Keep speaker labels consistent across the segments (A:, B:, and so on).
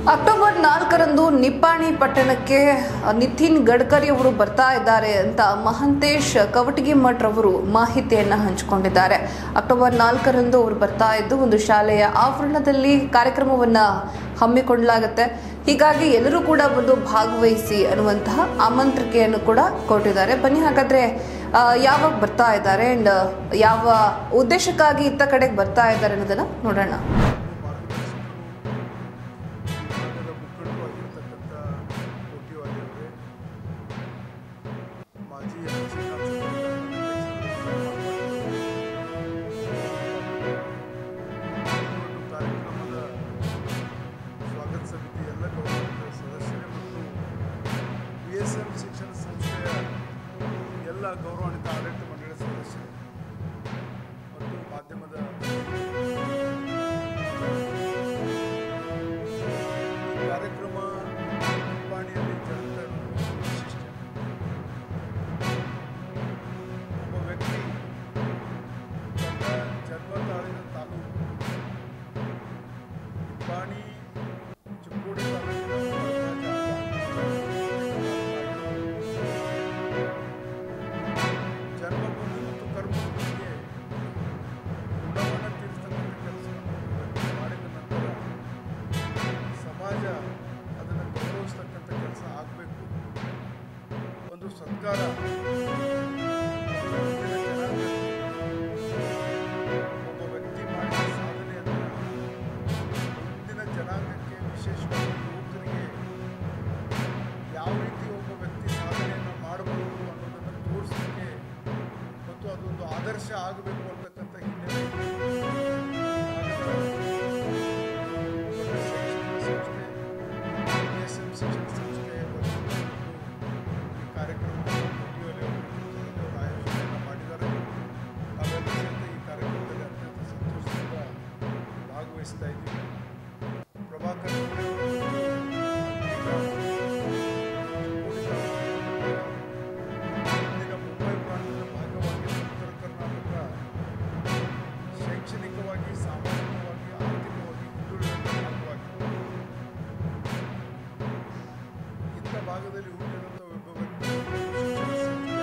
A: October ನಾಲ್ಕರಂದು ನಿಪ್ಪಾಣಿ ಪಟ್ಟಣಕ್ಕೆ ನಿತಿನ್ ಗಡ್ಕರಿ ಅವರು ಬರ್ತಾ ಇದ್ದಾರೆ ಅಂತ ಮಹಂತೇಶ್ ಕವಟಗಿ ಮಠ್ ರವರು ಮಾಹಿತಿಯನ್ನ ಹಂಚಿಕೊಂಡಿದ್ದಾರೆ ಅಕ್ಟೋಬರ್ ನಾಲ್ಕರಂದು ಅವರು ಬರ್ತಾ ಇದ್ದು ಒಂದು ಶಾಲೆಯ ಆವರಣದಲ್ಲಿ ಕಾರ್ಯಕ್ರಮವನ್ನ ಹಮ್ಮಿಕೊಳ್ಳಲಾಗುತ್ತೆ ಹೀಗಾಗಿ ಎಲ್ಲರೂ ಕೂಡ ಬಂದು ಭಾಗವಹಿಸಿ ಅನ್ನುವಂತಹ ಆಮಂತ್ರಿಕೆಯನ್ನು ಕೂಡ ಕೊಟ್ಟಿದ್ದಾರೆ ಬನ್ನಿ ಹಾಗಾದ್ರೆ ಆ, ಯಾವಾಗ ಬರ್ತಾ ಇದ್ದಾರೆ ಅಂಡ್ ಯಾವ ಉದ್ದೇಶಕ್ಕಾಗಿ ಇತ್ತ ಕಡೆಗೆ ಬರ್ತಾ ಇದ್ದಾರೆ ಅನ್ನೋದನ್ನ ನೋಡೋಣ
B: ಮಾರ್ಗದರ್ಶಕರು ವಿಭಾಗದ ಮುಖಂಡರು ಆಗಿರ್ತಕ್ಕಂಥ ಕೋಟಿವಾಲಿ ಅವರೇ ಮಾಜಿ ಹಂಚಿನ ಕಾರ್ಯಕ್ರಮದ ಸ್ವಾಗತ ಸಮಿತಿ ಎಲ್ಲ ಗೌರವಾನ್ವಿತ ಸದಸ್ಯರೇ ಮತ್ತು ಬಿ ಎಸ್ ಎಂ ಶಿಕ್ಷಣ ಸಂಸ್ಥೆಯ ಎಲ್ಲ ಗೌರವಾನ್ವಿತ ಆಡಳಿತ ಮಂಡಳಿ ಸದಸ್ಯರು ಮತ್ತು ಮಾಧ್ಯಮದ ಈ ಕಾರ್ಯಕ್ರಮ ನಿಪ್ಪಾಣಿಯಲ್ಲಿ ಜರುಗ್ತಾ ಇರೋದು ವಿಶಿಷ್ಟ ಒಬ್ಬ ವ್ಯಕ್ತಿ ತನ್ನ ಜನ್ಮ ತಾಳಿದ ತಾಲೂಕು ನಿಪ್ಪಾಣಿ ಚಿಕ್ಕೋಡಿ ತಾಲೂಕಿನ ಒಂದು ಅರ್ಧ ಜಾಗ. ಜನ್ಮಭೂಮಿ ಮತ್ತು ಕರ್ಮಭೂಮಿಗೆ ಋಣವನ್ನು ತೀರಿಸ್ತಕ್ಕಂಥ ಕೆಲಸವನ್ನು ಮಾಡಿದ ನಂತರ ಸಮಾಜ ಅದನ್ನು ಗೌರವಿಸ್ತಕ್ಕಂಥ ಕೆಲಸ ಆಗಬೇಕು ಒಂದು ಸರ್ಕಾರ ಒಬ್ಬ ವ್ಯಕ್ತಿ ಮಾಡಿದ ಸಾಧನೆಯನ್ನು ಮುಂದಿನ ಜನಾಂಗಕ್ಕೆ ವಿಶೇಷವಾಗಿ ಯುವಕರಿಗೆ ಯಾವ ರೀತಿ ಒಬ್ಬ ವ್ಯಕ್ತಿ ಸಾಧನೆಯನ್ನು ಮಾಡಬಹುದು ಅನ್ನೋದನ್ನು ತೋರಿಸಲಿಕ್ಕೆ ಮತ್ತು ಅದೊಂದು ಆದರ್ಶ ಆಗಬೇಕು ಅಂತಕ್ಕಂಥ ಹಿನ್ನೆಲೆ ದೊಡ್ಡ ಶೈಕ್ಷಣಿಕ ಸಂಸ್ಥೆ ಎಸ್ ಎಂ ಶಿಕ್ಷಣ ಸಂಸ್ಥೆ ವತಿಯಿಂದ ಈ ಕಾರ್ಯಕ್ರಮವನ್ನು ಮೋದಿಯವರೇ ಅವರು ಆಯೋಜನೆಯನ್ನು ಮಾಡಿದ್ದಾರೆ ನಾವೆಲ್ಲ ಸಹಿತ ಈ ಕಾರ್ಯಕ್ರಮದಲ್ಲಿ ಅತ್ಯಂತ ಸಂತೋಷದಿಂದ ಭಾಗವಹಿಸ್ತಾ ಇದ್ದೀವಿ ಪ್ರಭಾಕರ್ ಕೋರೆ ಅವರು ಈಗ ಚಿಕ್ಕೋಡಿ ತಾಲೂಕಿನ ಇಂದಿನ ಮುಂಬೈ ಪ್ರಾಂತ್ಯದ ಭಾಗವಾಗಿ ಉತ್ತರ ಕರ್ನಾಟಕ ಶೈಕ್ಷಣಿಕವಾಗಿ ಸಾಮಾಜಿಕವಾಗಿ ಆರ್ಥಿಕವಾಗಿ ಹಿಂದುಳಿದ ಭಾಗವಾಗಿದೆ ಇಂಥ ಭಾಗದಲ್ಲಿ ಹುಟ್ಟಿದಂಥ ಒಬ್ಬ ವ್ಯಕ್ತಿ ಶಿಕ್ಷಣ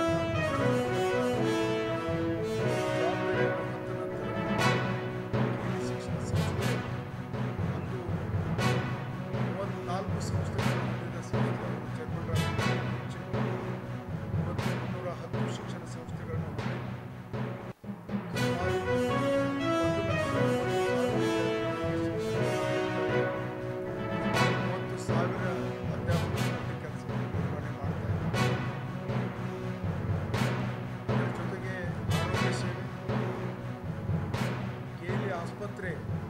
B: ಸಂಸ್ಥೆಯನ್ನು ಜವಾಬ್ದಾರಿಯನ್ನು ಹೊತ್ತ ನಂತರ ಇಲ್ಲಿ ಶಿಕ್ಷಣ ಸಂಸ್ಥೆ ಒಂದು ಮೂವತ್ತ್ನಾಲ್ಕು ಸಂಸ್ಥೆಗಳನ್ನು ಹೊಂದಿದ ಸಂಸ್ಥೆ ಅವರು ಚೇರ್ಮನ್ರಾಗಿ ಇವತ್ತು ಮುನ್ನೂರ ಹತ್ತು ಶಿಕ್ಷಣ ಸಂಸ್ಥೆಗಳನ್ನು ಹೊಂದಿ ಸುಮಾರು ಒಂದು ಲಕ್ಷ ಮೂವತ್ತು ಸಾವಿರ ಅಧ್ಯಾಪಕರಲ್ಲಿ ಕೆಲಸವನ್ನು ನಿರ್ವಹಣೆ ಮಾಡ್ತಾ ಇದ್ದಾರೆ ಅದರ ಜೊತೆಗೆ ಆರೋಗ್ಯ ಸೇವೆ ಕೇಲಿ ಆಸ್ಪತ್ರೆ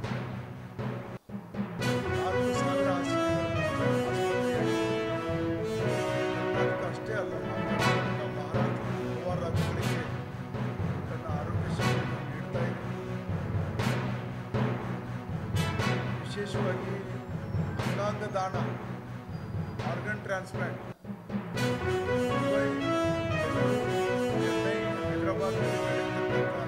B: ನಾಲ್ಕು ಸಾವಿರ ಹಾಸಿಗೆಗಳ ಆಸ್ಪತ್ರೆಯಾಗಿದೆ ಕರ್ನಾಟಕ ಅಷ್ಟೇ ಅಲ್ಲ ನಮ್ಮ ಕರ್ನಾಟಕ ಮಹಾರಾಷ್ಟ್ರ ಗೋವಾ ರಾಜ್ಯಗಳಿಗೆ ತನ್ನ ಆರೋಗ್ಯ ಸೇವೆಯನ್ನು ನೀಡ್ತಾ ಇದೆ ವಿಶೇಷವಾಗಿ ಅಂಗಾಂಗ ದಾನ ಆರ್ಗನ್ ಟ್ರಾನ್ಸ್ಪ್ಲಾಂಟ್ ಮುಂಬೈ ಬೆಂಗಳೂರು ಚೆನ್ನೈ ಹೈದರಾಬಾದ್ನಲ್ಲಿ ನಡೆಯತಕ್ಕಂಥ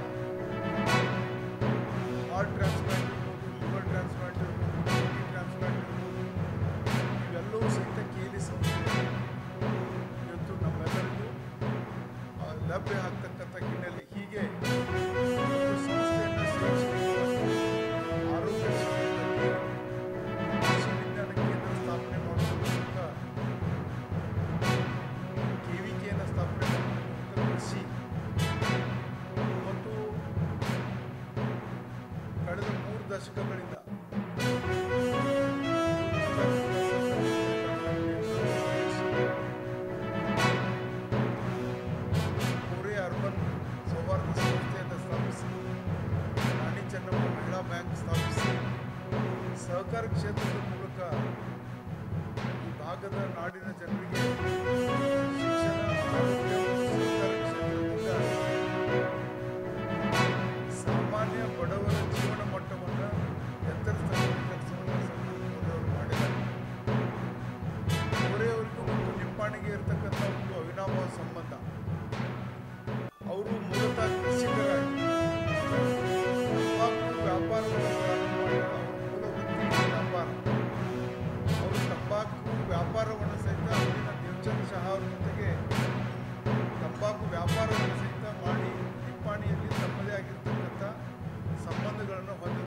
B: ಹಾರ್ಟ್ ಟ್ರಾನ್ಸ್ಪ್ಲಾಂಟ್ ಇರ್ಬೋದು ಲಿವರ್ ಟ್ರಾನ್ಸ್ಪ್ಲಾಂಟ್ ಇರ್ಬೋದು ಕಿಡ್ನಿ ಟ್ರಾನ್ಸ್ಪ್ಲಾಂಟ್ ಇರ್ಬೋದು ಇವೆಲ್ಲವೂ ಸಹಿತ ಕೇಲಿ ಸಂಸ್ಥೆ ಇವತ್ತು ನಮ್ಮೆಲ್ಲರಿಗೂ ಆ, ಲಭ್ಯ ಆಗ್ತಕ್ಕಂಥ ಹಿನ್ನೆಲೆ ಹೀಗೆ ಒಂದು ಸಂಸ್ಥೆಯನ್ನು ಶೈಕ್ಷಣಿಕವಾಗಿ ಆರೋಗ್ಯ ಕ್ಷೇತ್ರದಲ್ಲಿ ಕೃಷಿ ವಿಜ್ಞಾನ ಕೇಂದ್ರ ಸ್ಥಾಪನೆ ಮಾಡೋದ್ರ ಮೂಲಕ ಕೆವಿಕೆಯನ್ನು ಸ್ಥಾಪನೆ ಮಾಡೋದ್ರ ಮೂಲಕ ಕೃಷಿ ಮತ್ತು ಕಳೆದ ಮೂರು ದಶಕಗಳಿಂದ ಕೋರೆ ಅರ್ಬನ್ ಸೌಹಾರ್ದ ಸಂಸ್ಥೆಯನ್ನು ಸ್ಥಾಪಿಸಿ ರಾಣಿ ಚೆನ್ನಮ್ಮ ಮಹಿಳಾ ಬ್ಯಾಂಕ್ ಸ್ಥಾಪಿಸಿ ಸಹಕಾರ ಕ್ಷೇತ್ರದ ಮೂಲಕ ಈ ಭಾಗದ ನಾಡಿನ ಜನರಿಗೆ ಶಿಕ್ಷಣ ಆರೋಗ್ಯ ಮತ್ತು ಸಹಕಾರ ಕ್ಷೇತ್ರದಿಂದ ಸಾಮಾನ್ಯ ಬಡವರ ಜೀವನ ಮಟ್ಟವನ್ನು ಎತ್ತರಿಸ್ತಕ್ಕಂಥ ಕೆಲಸವನ್ನು ಸಂಘಟನೆಯವರು ಮಾಡಿದ್ದಾರೆ ಕೋರೆಯವರಿಗೂ ಮತ್ತು ನಿಪ್ಪಾಣಿಗೆ ಇರತಕ್ಕಂಥ ಒಂದು ಅವಿನಾಭಾವ ಸಂಬಂಧ ಅವರು ಮೂಲತಃ ಕೃಷಿಕರಾಗಿ ತಂಬಾಕು ವ್ಯಾಪಾರವನ್ನು ಪ್ರಾರಂಭ ಮಾಡಿದ ಅವರ ಮೂಲ ವೃತ್ತಿ ವ್ಯಾಪಾರ ಅವ್ರ ಜೊತೆಗೆ